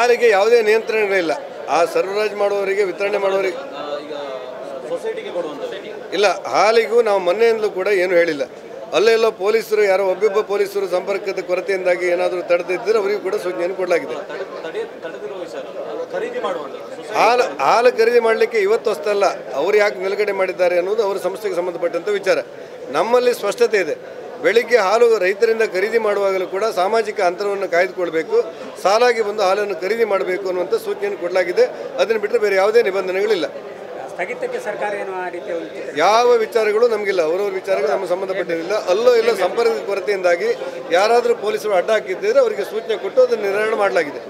ಹಾಲಿಗೆ ಯಾವುದೇ ನಿಯಂತ್ರಣಗಳಿಲ್ಲ ಆ ಸರಬರಾಜು ಮಾಡುವವರಿಗೆ ವಿತರಣೆ ಮಾಡುವವರಿಗೆ ಈಗ ಸೊಸೈಟಿಗೆ ಕೊಡುವಂಥದ್ದು ಇಲ್ಲ ಹಾಲಿಗೂ ನಾವು ಮೊನ್ನೆಯಿಂದಲೂ ಕೂಡ ಏನು ಹೇಳಿಲ್ಲ ಅಲ್ಲೆಲ್ಲೋ ಪೊಲೀಸರು ಯಾರೋ ಒಬ್ಬೊಬ್ಬ ಪೊಲೀಸರು ಸಂಪರ್ಕದ ಕೊರತೆಯಿಂದಾಗಿ ಏನಾದರೂ ತಡೆದಿದ್ದರೆ ಅವರಿಗೂ ಕೂಡ ಸೂಚನೆಯನ್ನು ಕೊಡಲಾಗಿದೆ ತಡೆ ತಡೆ ತಡೆದಿರುವ ವಿಚಾರ ಅದು ಖರೀದಿ ಮಾಡುವಂಥದ್ದು ಸೊಸೈಟಿ ಹಾಲು ಹಾಲು ಖರೀದಿ ಮಾಡಲಿಕ್ಕೆ ಇವತ್ತು ಅಷ್ಟಲ್ಲ ಅವ್ರು ಯಾಕೆ ನಿಲುಗಡೆ ಮಾಡಿದ್ದಾರೆ ಅನ್ನೋದು ಅವರ ಸಂಸ್ಥೆಗೆ ಸಂಬಂಧಪಟ್ಟಂಥ ವಿಚಾರ ನಮ್ಮಲ್ಲಿ ಸ್ಪಷ್ಟತೆ ಇದೆ ಬೆಳಿಗ್ಗೆ ಹಾಲು ರೈತರಿಂದ ಖರೀದಿ ಮಾಡುವಾಗಲೂ ಕೂಡ ಸಾಮಾಜಿಕ ಅಂತರವನ್ನು ಕಾಯ್ದುಕೊಳ್ಬೇಕು ಸಾಲಾಗಿ ಬಂದು ಹಾಲನ್ನು ಖರೀದಿ ಮಾಡಬೇಕು ಅನ್ನುವಂಥ ಸೂಚನೆಯನ್ನು ಕೊಡಲಾಗಿದೆ ಅದನ್ನು ಬಿಟ್ಟರೆ ಬೇರೆ ಯಾವುದೇ ನಿಬಂಧನೆಗಳಿಲ್ಲ ಸ್ಥಗಿತಕ್ಕೆ ಸರ್ಕಾರ ಏನು ಆ ರೀತಿಯ ಒಂದು ಯಾವ ವಿಚಾರಗಳು ನಮಗಿಲ್ಲ ಅವರವ್ರ ವಿಚಾರಗಳು ನಮಗೆ ಸಂಬಂಧಪಟ್ಟಿರಲಿಲ್ಲ ಅಲ್ಲೋ ಇಲ್ಲ ಸಂಪರ್ಕದ ಕೊರತೆಯಿಂದಾಗಿ ಯಾರಾದರೂ ಪೊಲೀಸರು ಅಡ್ಡ ಹಾಕಿದ್ದರೆ ಅವರಿಗೆ ಸೂಚನೆ ಕೊಟ್ಟು ಅದನ್ನು ನಿರ್ವಹಣೆ ಮಾಡಲಾಗಿದೆ